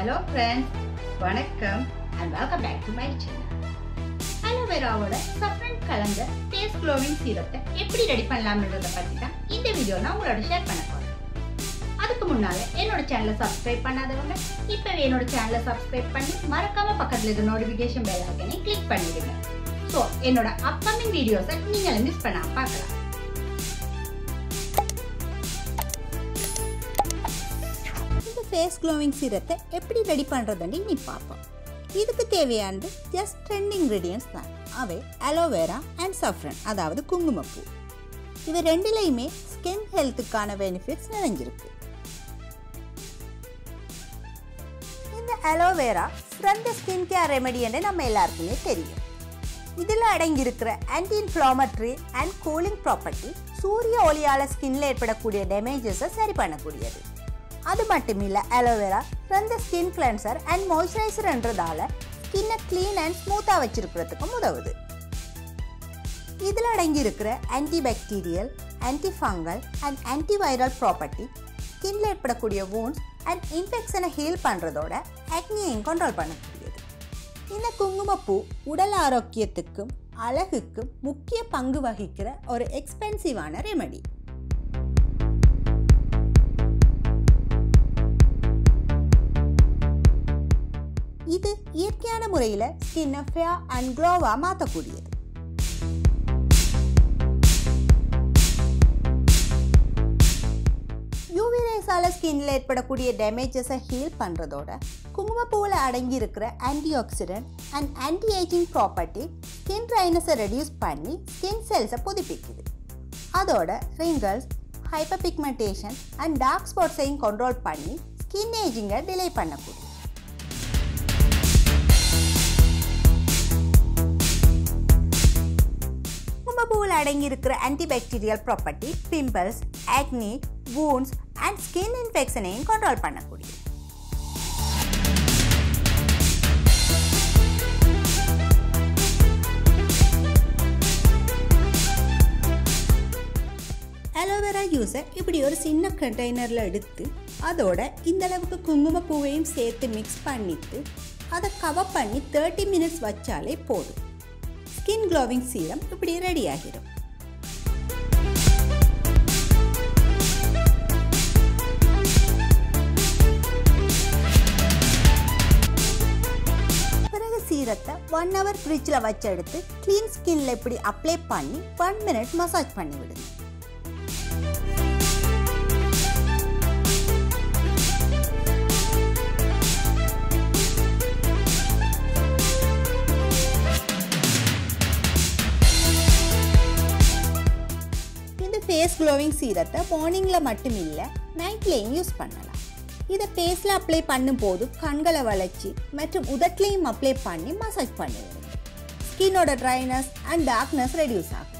hello friends வணக்கம் and welcome back to my channel அலோவேராவோட saffron கலந்த ஃபேஸ் க்ளோவிங் சீரத்தை எப்படி ரெடி பண்ணலாம்ன்றத பற்றி தான் இந்த வீடியோ நான் உங்களோட ஷேர் பண்ண போறேன் அதுக்கு முன்னால என்னோட சேனலை சப்ஸ்கிரைப் பண்ணாதவங்க இப்பவே என்னோட சேனலை சப்ஸ்கிரைப் பண்ணி மறக்காம பக்கத்துல இருக்க நோட்டிஃபிகேஷன் பெல் ஐக்கனை கிளிக் பண்ணிடுங்க ஸோ என்னோட அப்கமிங் வீடியோஸை நீங்களும் மிஸ் பண்ணாம பார்க்கலாம் இந்த ஃபேஸ் க்ளோவிங் சீரத்தை எப்படி ரெடி பண்ணுறதுன்னு நீ பார்ப்போம் இதுக்கு தேவையானது ஜஸ்ட் ரெண்டு இன்க்ரீடியன்ஸ் தான் அவை அலோவேரா அண்ட் சஃப்ரன் அதாவது குங்குமப்பூ இது ரெண்டுலேயுமே ஸ்கின் ஹெல்த்துக்கான பெனிஃபிட்ஸ் நிறைஞ்சிருக்கு இந்த அலோவேரா சிறந்த ஸ்கின் கேர் ரெமெடி என்று நம்ம எல்லாருக்குமே தெரியும் இதில் அடங்கியிருக்கிற anti inflammatory and cooling property சூரிய ஒளியால் ஸ்கின்ல ஏற்படக்கூடிய டேமேஜஸை சரி பண்ணக்கூடியது அது மட்டும் இல்லை அலோவேரா சிறந்த ஸ்கின் கிளென்சர் அண்ட் மாய்ஸ்சரைசர்ன்றதால ஸ்கின்னை க்ளீன் அண்ட் ஸ்மூத்தாக வச்சிருக்கிறதுக்கும் உதவுது இதில் அடங்கியிருக்கிற anti bacterial anti fungal and anti viral property ஸ்கின்ல ஏற்படக்கூடிய wounds அண்ட் இன்ஃபெக்ஷனை ஹீல் பண்ணுறதோட ஆக்னியையும் கண்ட்ரோல் பண்ணக்கூடியது இந்த குங்குமப்பூ உடல் ஆரோக்கியத்துக்கும் அழகுக்கும் முக்கிய பங்கு வகிக்கிற ஒரு எக்ஸ்பென்சிவான ரெமெடி இது இயற்கையான முறையில் ஸ்கின்னை ஃபேர் அண்ட் க்ளோவாக மாற்றக்கூடியது யூவி ரேஸால் ஸ்கின்ல ஏற்படக்கூடிய டேமேஜஸை ஹீல் பண்ணுறதோட குங்குமப்பூவில் அடங்கி இருக்கிற anti oxidant and anti ageing property skin ட்ரைனஸை ரெடியூஸ் பண்ணி ஸ்கின் செல்ஸை புதுப்பிக்குது அதோட wrinkles hyper pigmentation and dark ஸ்பாட்ஸையும் கண்ட்ரோல் பண்ணி ஸ்கின் ஏஜிங்கை டிலே பண்ணக்கூடிய குங்குமப்பூவில் அடங்கியிருக்கிற antibacterial property pimples acne wounds and skin இன்ஃபெக்ஷனையும் கண்ட்ரோல் பண்ணக்கூடியது அலோவேரா ஜூஸை இப்படி ஒரு சின்ன கண்டெய்னரில் எடுத்து அதோட இந்த அளவுக்கு குங்குமப்பூவையும் சேர்த்து மிக்ஸ் பண்ணிட்டு அதை கவர் பண்ணி தேர்ட்டி மினிட்ஸ் வச்சாலே போதும் ஸ்கின் க்ளோவிங் சீரம் இப்படி ரெடி ஆகிடும் பிறகு சீரத்தை ஒன் ஹவர் ஃப்ரிட்ஜில் வச்சு எடுத்து க்ளீன் ஸ்கின்ல இப்படி அப்ளை பண்ணி ஒன் மினிட் மசாஜ் பண்ணி விடுங்க இந்த ஃபேஸ் க்ளோவிங் சீரத்தை மார்னிங்கில் மட்டும் இல்லை நைட்லேயும் யூஸ் பண்ணலாம் இதை ஃபேஸில் அப்ளை பண்ணும்போது கண்களை வளைச்சி மற்றும் உதட்லேயும் அப்ளை பண்ணி மசாஜ் பண்ணி விடுங்க ஸ்கின்னோட ட்ரைனஸ் அண்ட் டார்க்னஸ் ரெடியூஸ் ஆகும்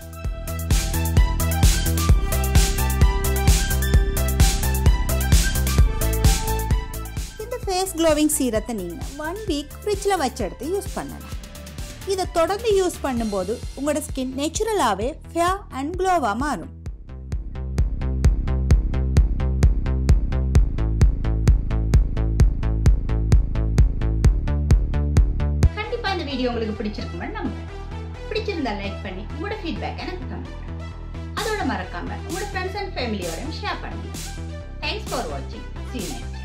இந்த ஃபேஸ் க்ளோவிங் சீரத்தை நீங்கள் ஒன் வீக் ஃப்ரிட்ஜில் வச்சு எடுத்து யூஸ் பண்ணலாம் இதை தொடர்ந்து யூஸ் பண்ணும்போது உங்களோட ஸ்கின் நேச்சுரலாகவே ஃபேர் அண்ட் க்ளோவாக மாறும் கண்டிப்பா இந்த வீடியோ உங்களுக்கு பிடிச்சிருக்குமென்னு நம்புறேன் பிடிச்சிருந்தா லைக் பண்ணி உங்களோட ஃபீட்பேக் எனக்கு கமெண்ட் அதோட மறக்காம உங்களோட ஃப்ரெண்ட்ஸ் அண்ட் ஃபேமிலியோடையும் ஷேர் பண்ணுங்க தேங்க்ஸ் ஃபார் வாட்சிங் சீ நெக்ஸ்ட்